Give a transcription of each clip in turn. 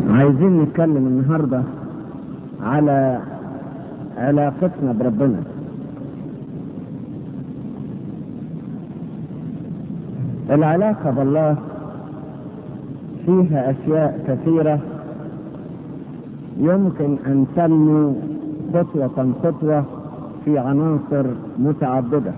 عايزين نتكلم النهاردة على علاقتنا بربنا العلاقة بالله فيها أشياء كثيرة يمكن أن تنمو خطوة خطوة في عناصر متعددة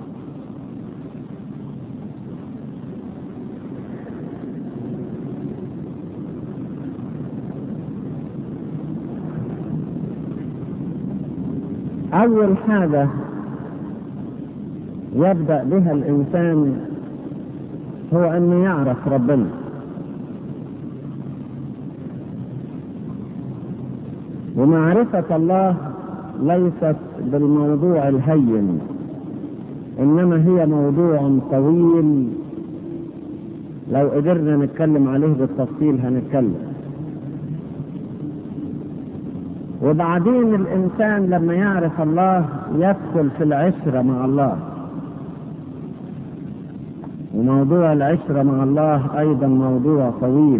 أول حاجة يبدأ بها الإنسان هو أن يعرف ربنا ومعرفة الله ليست بالموضوع الهين إنما هي موضوع طويل لو قدرنا نتكلم عليه بالتفصيل هنتكلم وبعدين الإنسان لما يعرف الله يدخل في العشرة مع الله وموضوع العشرة مع الله أيضا موضوع طويل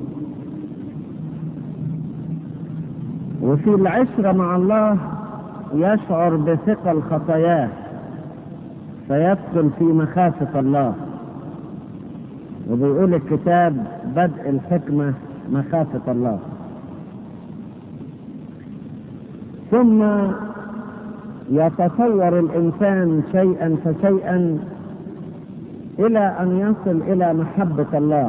وفي العشرة مع الله يشعر بثقل خطاياه فيدخل في مخافة الله وبيقول الكتاب بدء الحكمة مخافة الله ثم يتصور الإنسان شيئا فشيئا إلى أن يصل إلى محبة الله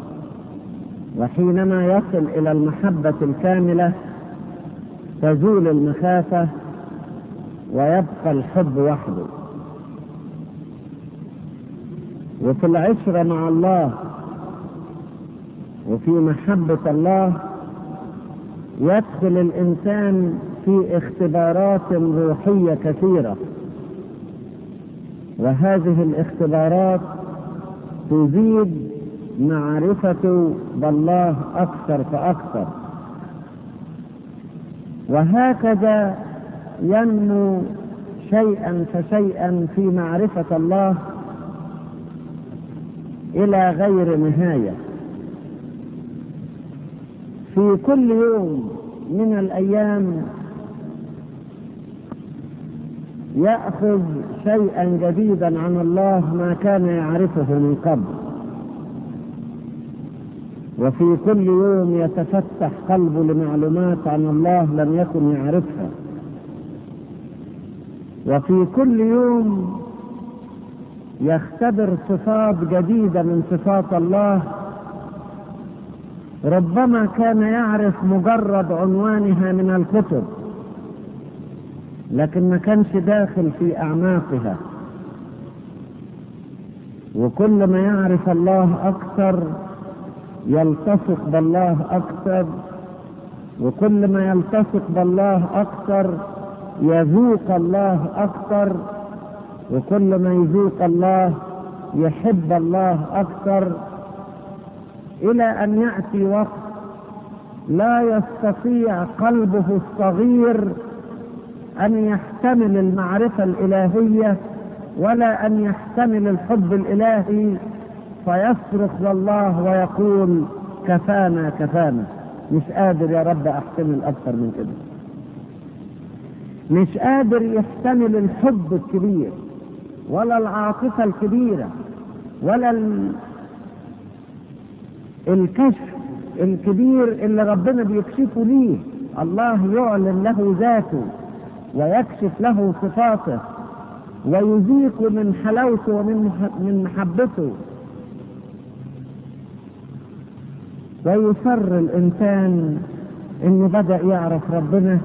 وحينما يصل إلى المحبة الكاملة تزول المخافة ويبقى الحب وحده وفي العشرة مع الله وفي محبة الله يدخل الإنسان في اختبارات روحية كثيرة وهذه الاختبارات تزيد معرفته بالله أكثر فأكثر وهكذا ينمو شيئا فشيئا في معرفة الله إلى غير نهاية في كل يوم من الأيام يأخذ شيئا جديدا عن الله ما كان يعرفه من قبل وفي كل يوم يتفتح قلبه لمعلومات عن الله لم يكن يعرفها وفي كل يوم يختبر صفات جديدة من صفات الله ربما كان يعرف مجرد عنوانها من الكتب لكن ما كانش داخل في أعماقها وكل ما يعرف الله أكثر يلتصق بالله أكثر وكل ما يلتصق بالله أكثر يذوق الله أكثر وكل ما يذوق الله يحب الله أكثر إلى أن يأتي وقت لا يستطيع قلبه الصغير أن يحتمل المعرفة الإلهية ولا أن يحتمل الحب الإلهي فيصرخ لله ويقول كفانا كفانا مش قادر يا رب أحتمل أكثر من كده مش قادر يحتمل الحب الكبير ولا العاطفة الكبيرة ولا ال... الكشف الكبير اللي ربنا بيكشفه ليه الله يعلن له ذاته ويكشف له صفاته ويذيق من حلاوته ومن من محبته ويسر الإنسان إنه بدأ يعرف ربنا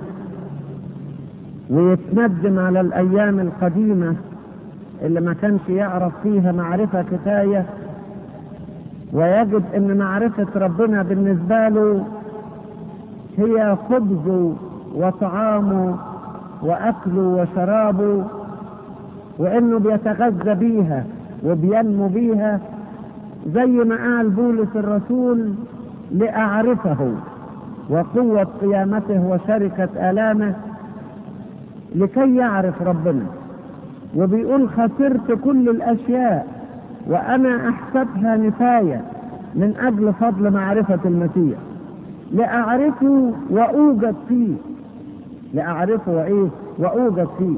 ويتندم على الأيام القديمة اللي ما كانش يعرف فيها معرفة كفاية ويجد ان معرفة ربنا بالنسبة له هي خبزه وطعامه واكله وشرابه وانه بيتغذى بيها وبينمو بيها زي ما قال بولس الرسول لأعرفه وقوة قيامته وشركة آلامه لكي يعرف ربنا وبيقول خسرت كل الأشياء وأنا أحسبها نفاية من أجل فضل معرفة المسيح لأعرفه وأوجد فيه لأعرفه وإيه وأوجد فيه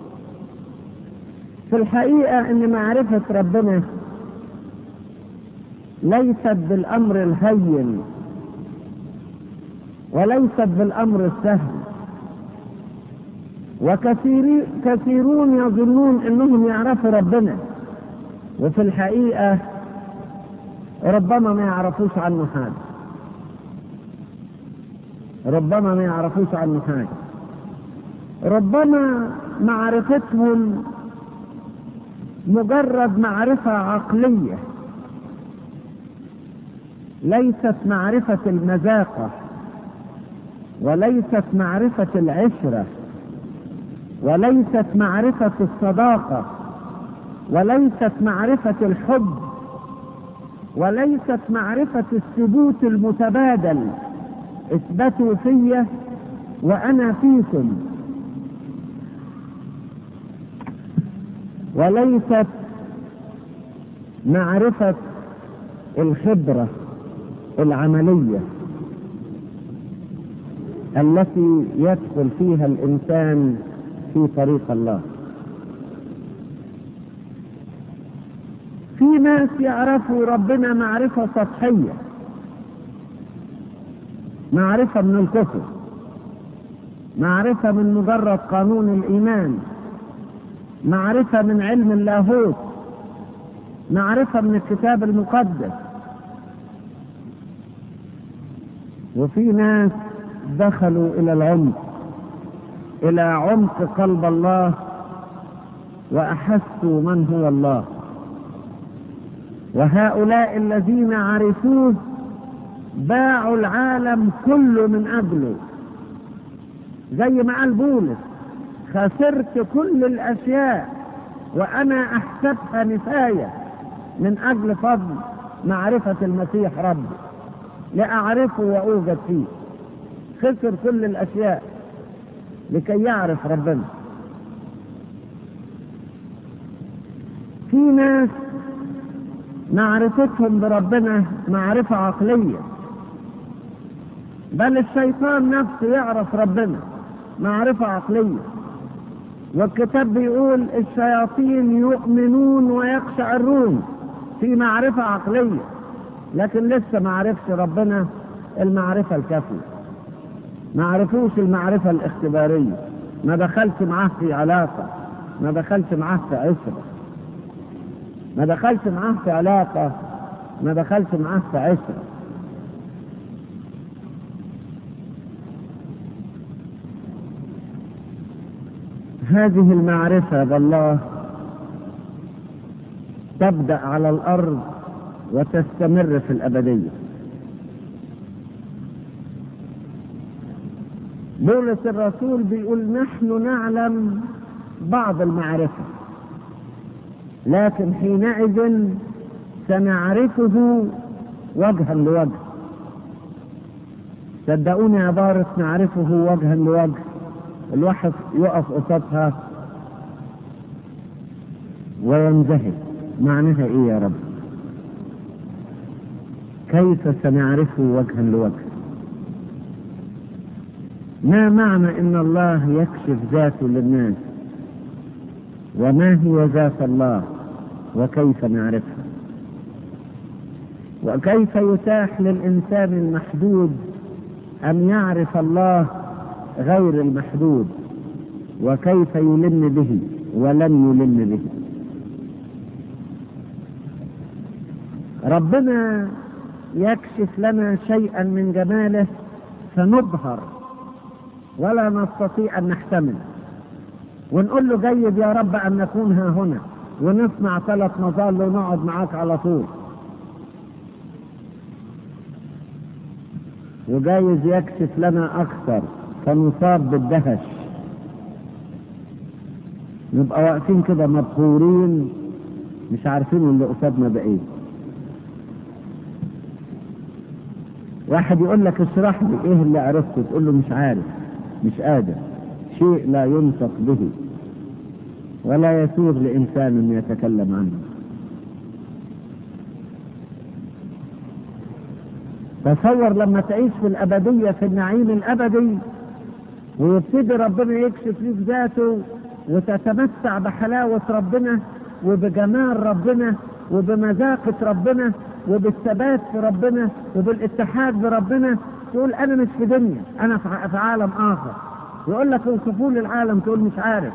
في الحقيقة أن معرفة ربنا ليست بالأمر الهين وليست بالأمر السهل وكثير كثيرون يظنون أنهم يعرفوا ربنا وفي الحقيقة ربما ما يعرفوش عنه حاجة ربما ما يعرفوش عنه حاجة ربما معرفتهم مجرد معرفة عقلية ليست معرفة المذاقة وليست معرفة العشرة وليست معرفة الصداقة وليست معرفة الحب وليست معرفة الثبوت المتبادل اثبتوا في وأنا فيكم وليست معرفة الخبرة العملية التي يدخل فيها الإنسان في طريق الله في ناس يعرفوا ربنا معرفة سطحية معرفة من الكفر معرفة من مجرد قانون الإيمان معرفة من علم اللاهوت معرفة من الكتاب المقدس وفي ناس دخلوا إلى العمق إلى عمق قلب الله وأحسوا من هو الله وهؤلاء الذين عرفوه باعوا العالم كله من أجله زي ما قال بولس خسرت كل الأشياء وأنا أحسبها نفاية من أجل فضل معرفة المسيح ربي لأعرفه وأوجد فيه خسر كل الأشياء لكي يعرف ربنا في ناس معرفتهم بربنا معرفة عقلية بل الشيطان نفسه يعرف ربنا معرفة عقلية والكتاب بيقول الشياطين يؤمنون ويقشعرون في معرفة عقلية لكن لسه ما عرفش ربنا المعرفة الكافية ما عرفوش المعرفة الاختبارية ما دخلش معاه في علاقة ما دخلش معاه في عشرة ما دخلش معاه في علاقة ما دخلش معاه في عشرة هذه المعرفة بالله تبدأ على الأرض وتستمر في الأبدية بولس الرسول بيقول نحن نعلم بعض المعرفة لكن حينئذ سنعرفه وجها لوجه صدقوني عبارة نعرفه وجها لوجه الواحد يقف قصادها وينزهد معناها ايه يا رب كيف سنعرفه وجها لوجه ما معنى ان الله يكشف ذاته للناس وما هي ذات الله وكيف نعرفها وكيف يتاح للانسان المحدود ان يعرف الله غير المحدود وكيف يلم به ولم يلم به ربنا يكشف لنا شيئا من جماله فنبهر ولا نستطيع ان نحتمل ونقول له جيد يا رب ان نكون ها هنا ونصنع ثلاث مظال ونقعد معاك على طول وجايز يكشف لنا اكثر فنصاب بالدهش نبقى واقفين كده مبهورين مش عارفين اللي قصادنا ده ايه واحد يقول لك اشرح لي ايه اللي عرفته تقول له مش عارف مش قادر شيء لا ينطق به ولا يسوغ لإنسان أن يتكلم عنه تصور لما تعيش في الأبدية في النعيم الأبدي ويبتدي ربنا يكشف ليك ذاته وتتمتع بحلاوة ربنا وبجمال ربنا وبمذاقة ربنا وبالثبات في ربنا وبالاتحاد بربنا تقول أنا مش في دنيا أنا في عالم آخر يقول لك اوصفوا لي العالم تقول مش عارف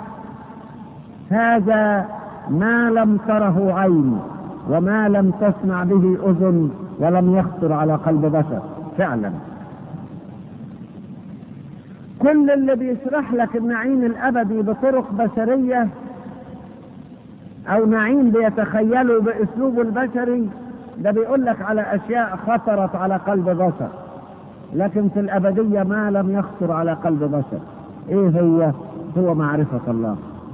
هذا ما لم تره عين وما لم تسمع به أذن ولم يخطر على قلب بشر فعلا كل اللي بيشرح لك النعيم الأبدي بطرق بشرية أو نعيم بيتخيله بأسلوبه البشري ده بيقول لك على أشياء خطرت على قلب بشر لكن في الأبدية ما لم يخطر على قلب بشر إيه هو؟ هو معرفة الله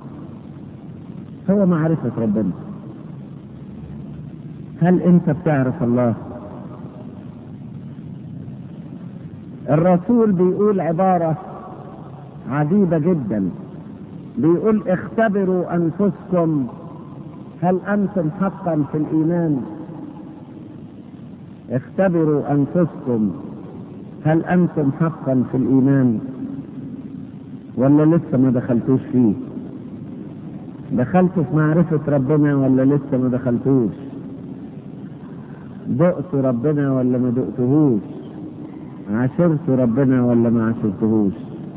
هو معرفة ربنا هل أنت بتعرف الله؟ الرسول بيقول عبارة عجيبة جدا بيقول اختبروا أنفسكم هل أنتم حقا في الإيمان اختبروا أنفسكم هل أنتم حقا في الإيمان ولا لسه ما دخلتوش فيه دخلتوا في معرفة ربنا ولا لسه ما دخلتوش دقتوا ربنا ولا ما دقتهوش عاشرتوا ربنا ولا ما عاشرتهوش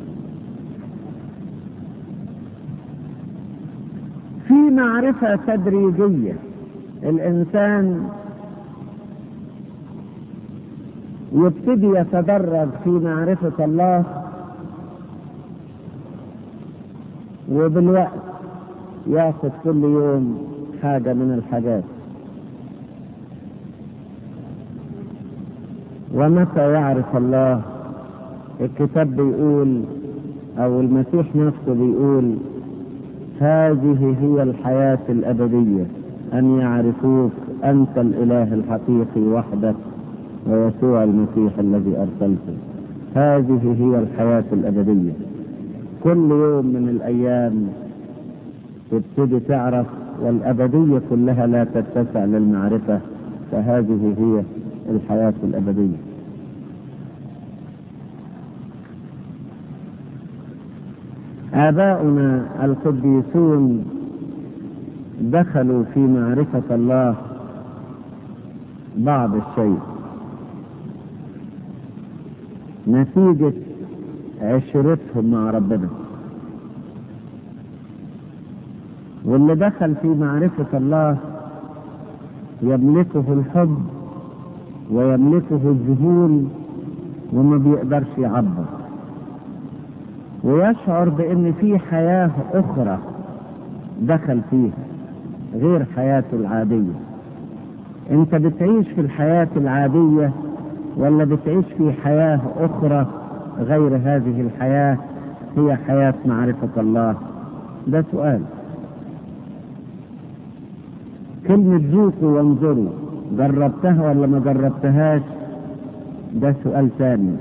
في معرفة تدريجية الإنسان يبتدي يتدرج في معرفة الله وبالوقت ياخذ كل يوم حاجة من الحاجات ومتى يعرف الله الكتاب بيقول او المسيح نفسه بيقول هذه هي الحياة الأبدية أن يعرفوك أنت الإله الحقيقي وحدك ويسوع المسيح الذي أرسلته هذه هي الحياة الأبدية كل يوم من الأيام تبتدي تعرف والأبدية كلها لا تتسع للمعرفة فهذه هي الحياة الأبدية آباؤنا القديسون دخلوا في معرفة الله بعض الشيء نتيجة عشرتهم مع ربنا واللي دخل في معرفة الله يملكه الحب ويملكه الذهول وما بيقدرش يعبر ويشعر بان في حياة اخرى دخل فيها غير حياته العادية انت بتعيش في الحياة العادية ولا بتعيش في حياة اخرى غير هذه الحياة هي حياة معرفة الله ده سؤال كلمة ذوقوا وانظروا جربتها ولا ما جربتهاش ده سؤال ثاني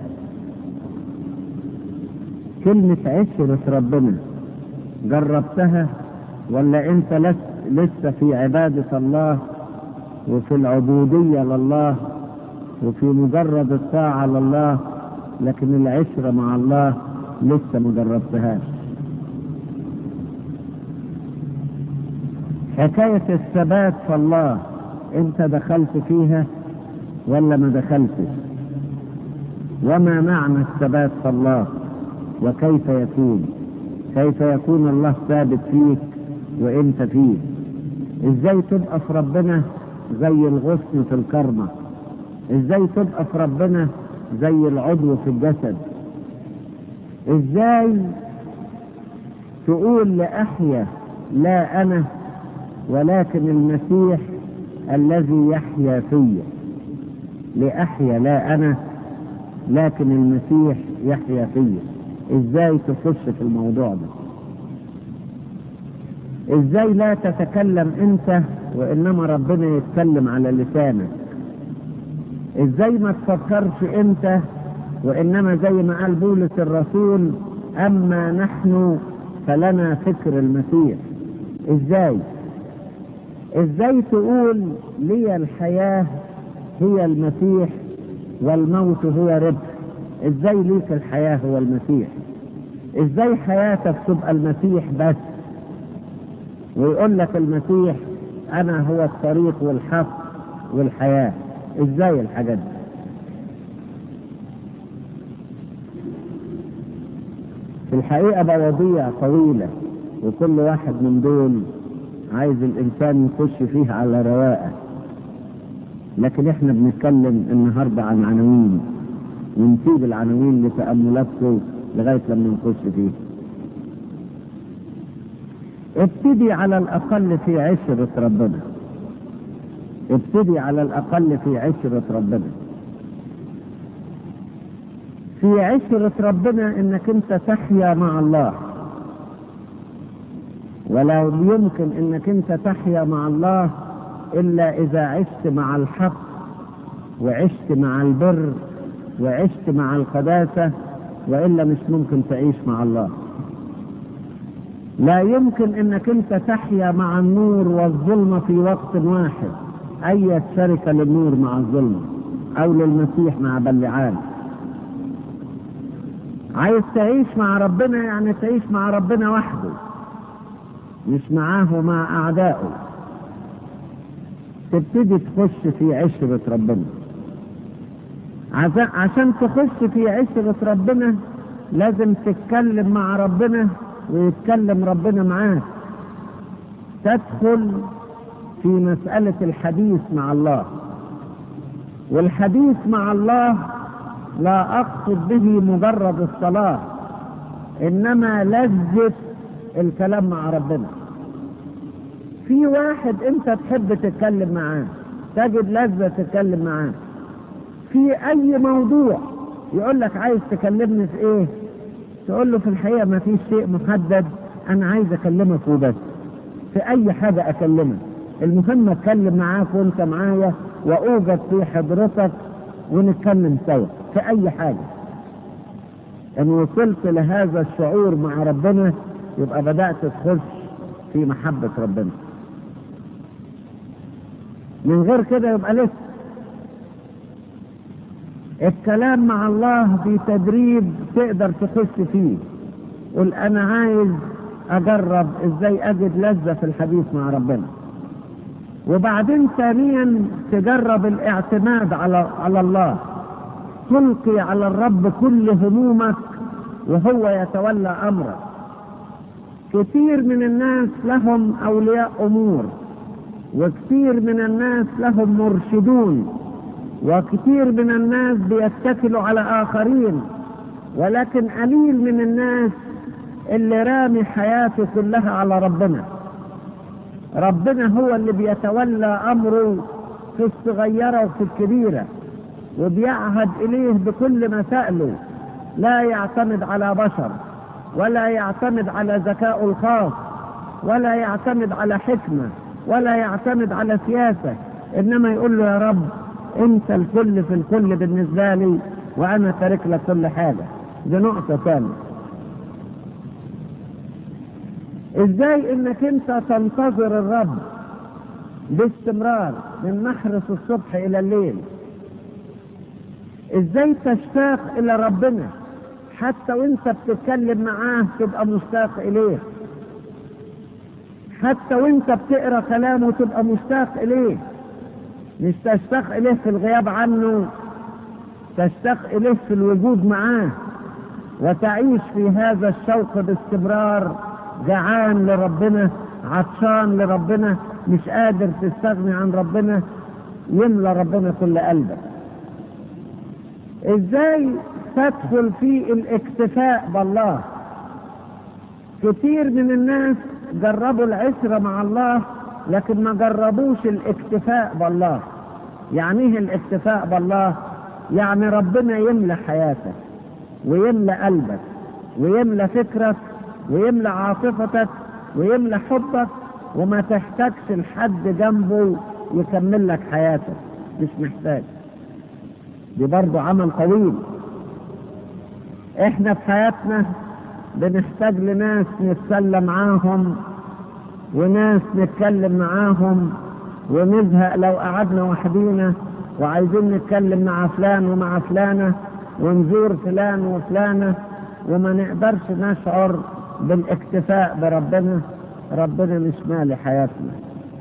كلمة عشرة ربنا جربتها ولا انت لس لسه في عبادة الله وفي العبودية لله وفي مجرد الطاعة لله لكن العشرة مع الله لسه ما جربتهاش حكاية الثبات في الله انت دخلت فيها ولا ما دخلتش وما معنى الثبات في الله وكيف يكون كيف يكون الله ثابت فيك وانت فيه ازاي تبقى في ربنا زي الغصن في الكرمة ازاي تبقى في ربنا زي العضو في الجسد ازاي تقول لأحيا لا أنا ولكن المسيح الذي يحيا فيا لأحيا لا أنا لكن المسيح يحيا فيا ازاي تخش في الموضوع ده ازاي لا تتكلم انت وانما ربنا يتكلم على لسانك ازاي ما تفكرش انت وانما زي ما قال بولس الرسول اما نحن فلنا فكر المسيح ازاي ازاي تقول لي الحياة هي المسيح والموت هو ربح ازاي ليك الحياة هو المسيح ازاي حياتك تبقى المسيح بس ويقول لك المسيح انا هو الطريق والحق والحياة ازاي الحاجات دي في الحقيقة مواضيع طويلة وكل واحد من دول عايز الإنسان يخش فيه على رواقة لكن احنا بنتكلم النهاردة عن عناوين ونسيب العناوين لتأملاتكم لغاية لما نخش فيه ابتدي على الأقل في عشرة ربنا ابتدي على الأقل في عشرة ربنا في عشرة ربنا انك انت تحيا مع الله ولا يمكن انك انت تحيا مع الله الا اذا عشت مع الحق وعشت مع البر وعشت مع القداسة والا مش ممكن تعيش مع الله لا يمكن انك انت تحيا مع النور والظلمة في وقت واحد اي شركة للنور مع الظلمة او للمسيح مع بلعان عايز تعيش مع ربنا يعني تعيش مع ربنا وحده مش معاه ومع اعدائه تبتدي تخش في عشرة ربنا عشان تخش في عشرة ربنا لازم تتكلم مع ربنا ويتكلم ربنا معاك تدخل في مسألة الحديث مع الله والحديث مع الله لا أقصد به مجرد الصلاة إنما لذة الكلام مع ربنا في واحد أنت تحب تتكلم معاه تجد لذة تتكلم معاه في أي موضوع يقول لك عايز تكلمني في إيه تقول له في الحقيقة ما فيش شيء محدد أنا عايز أكلمك وبس في أي حاجة أكلمك المهم أتكلم معاك وأنت معايا وأوجد في حضرتك ونتكلم سوا في أي حاجة إن وصلت لهذا الشعور مع ربنا يبقى بدأت تخش في محبة ربنا من غير كده يبقى لسه الكلام مع الله في تدريب تقدر تخش فيه قل انا عايز اجرب ازاي اجد لذة في الحديث مع ربنا وبعدين ثانيا تجرب الاعتماد على على الله تلقي على الرب كل همومك وهو يتولى امرك كثير من الناس لهم اولياء امور وكثير من الناس لهم مرشدون وكثير من الناس بيتكلوا على آخرين ولكن قليل من الناس اللي رامي حياته كلها على ربنا ربنا هو اللي بيتولى أمره في الصغيرة وفي الكبيرة وبيعهد إليه بكل مسائله لا يعتمد على بشر ولا يعتمد على ذكائه الخاص ولا يعتمد على حكمة ولا يعتمد على سياسة إنما يقول له يا رب انت الكل في الكل بالنسبة لي وانا تارك لك كل حاجة دي نقطة ثانية ازاي انك انت تنتظر الرب باستمرار من محرس الصبح الى الليل ازاي تشتاق الى ربنا حتى وانت بتتكلم معاه تبقى مشتاق اليه حتى وانت بتقرا كلامه تبقى مشتاق اليه مش تشتاق إليه في الغياب عنه تشتاق إليه في الوجود معاه وتعيش في هذا الشوق باستمرار جعان لربنا عطشان لربنا مش قادر تستغني عن ربنا يملى ربنا كل قلبك ازاي تدخل في الاكتفاء بالله كتير من الناس جربوا العشرة مع الله لكن ما جربوش الاكتفاء بالله يعني ايه الاكتفاء بالله يعني ربنا يملى حياتك ويملى قلبك ويملى فكرك ويملى عاطفتك ويملى حبك وما تحتاجش لحد جنبه يكمل لك حياتك مش محتاج دي برضه عمل طويل احنا في حياتنا بنحتاج لناس نتسلى معاهم وناس نتكلم معاهم ونزهق لو قعدنا وحدينا وعايزين نتكلم مع فلان ومع فلانة ونزور فلان وفلانة وما نقدرش نشعر بالاكتفاء بربنا ربنا مش مالي حياتنا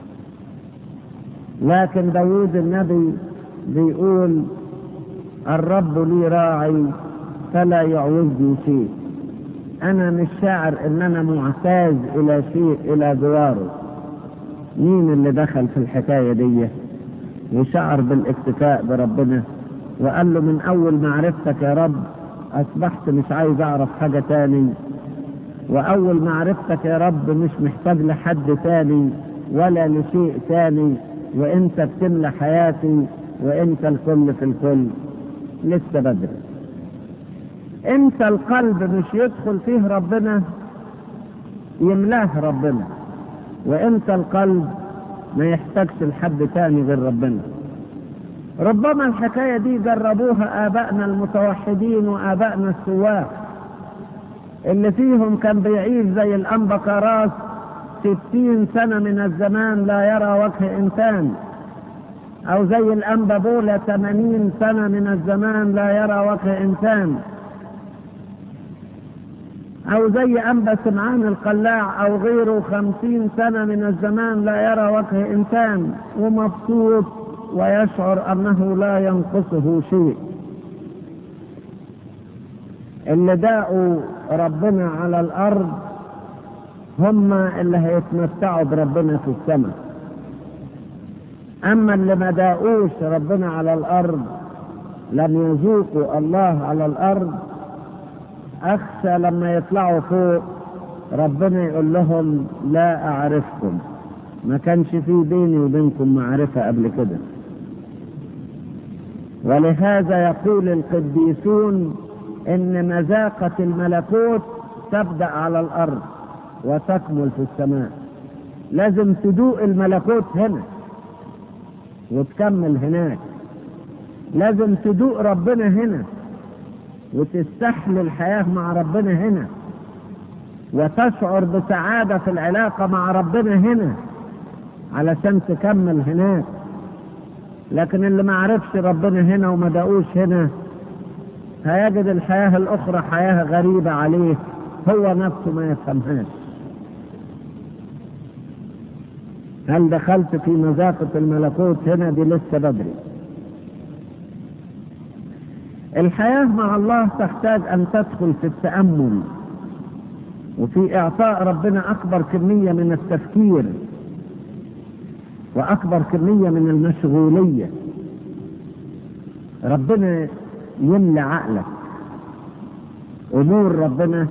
لكن داوود النبي بيقول الرب لي راعي فلا يعوزني شيء انا مش شاعر ان انا معتاز الى شيء الى جواره مين اللي دخل في الحكايه دي وشعر بالاكتفاء بربنا وقال له من اول معرفتك يا رب اصبحت مش عايز اعرف حاجه تاني واول معرفتك يا رب مش محتاج لحد تاني ولا لشيء تاني وانت بتملى حياتي وانت الكل في الكل لسه بدري انت القلب مش يدخل فيه ربنا يملاه ربنا وانت القلب ما يحتاجش لحد تاني غير ربنا ربما الحكاية دي جربوها آبائنا المتوحدين وآبائنا السواق اللي فيهم كان بيعيش زي الأنبا كراس ستين سنة من الزمان لا يرى وجه إنسان أو زي الأنبا بولا ثمانين سنة من الزمان لا يرى وجه إنسان أو زي أنبا سمعان القلاع أو غيره خمسين سنة من الزمان لا يرى وجه إنسان ومبسوط ويشعر أنه لا ينقصه شيء اللي داقوا ربنا على الأرض هم اللي هيتمتعوا بربنا في السماء أما اللي ما داقوش ربنا على الأرض لم يذوقوا الله على الأرض أخشى لما يطلعوا فوق ربنا يقول لهم لا أعرفكم ما كانش في بيني وبينكم معرفة قبل كده ولهذا يقول القديسون إن مذاقة الملكوت تبدأ على الأرض وتكمل في السماء لازم تدوق الملكوت هنا وتكمل هناك لازم تدوق ربنا هنا وتستحمل الحياة مع ربنا هنا وتشعر بسعادة في العلاقة مع ربنا هنا علشان تكمل هناك لكن اللي ما عرفش ربنا هنا وما دقوش هنا هيجد الحياة الأخرى حياة غريبة عليه هو نفسه ما يفهمهاش هل دخلت في مذاقة الملكوت هنا دي لسه بدري الحياة مع الله تحتاج أن تدخل في التأمل وفي إعطاء ربنا أكبر كمية من التفكير وأكبر كمية من المشغولية ربنا يملى عقلك أمور ربنا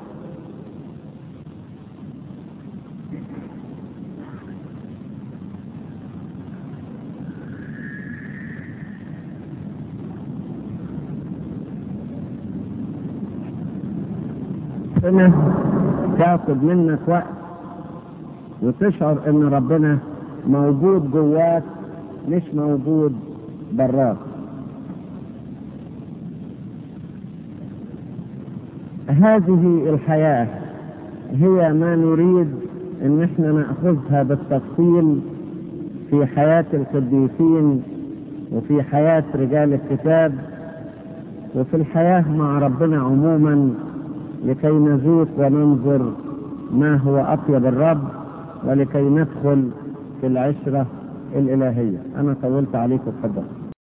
ربنا تاخد منك وقت وتشعر ان ربنا موجود جواك مش موجود براك هذه الحياة هي ما نريد ان احنا نأخذها بالتفصيل في حياة القديسين وفي حياة رجال الكتاب وفي الحياة مع ربنا عموما لكي نذوق وننظر ما هو أطيب الرب ولكي ندخل في العشرة الإلهية أنا طولت عليكم تفضل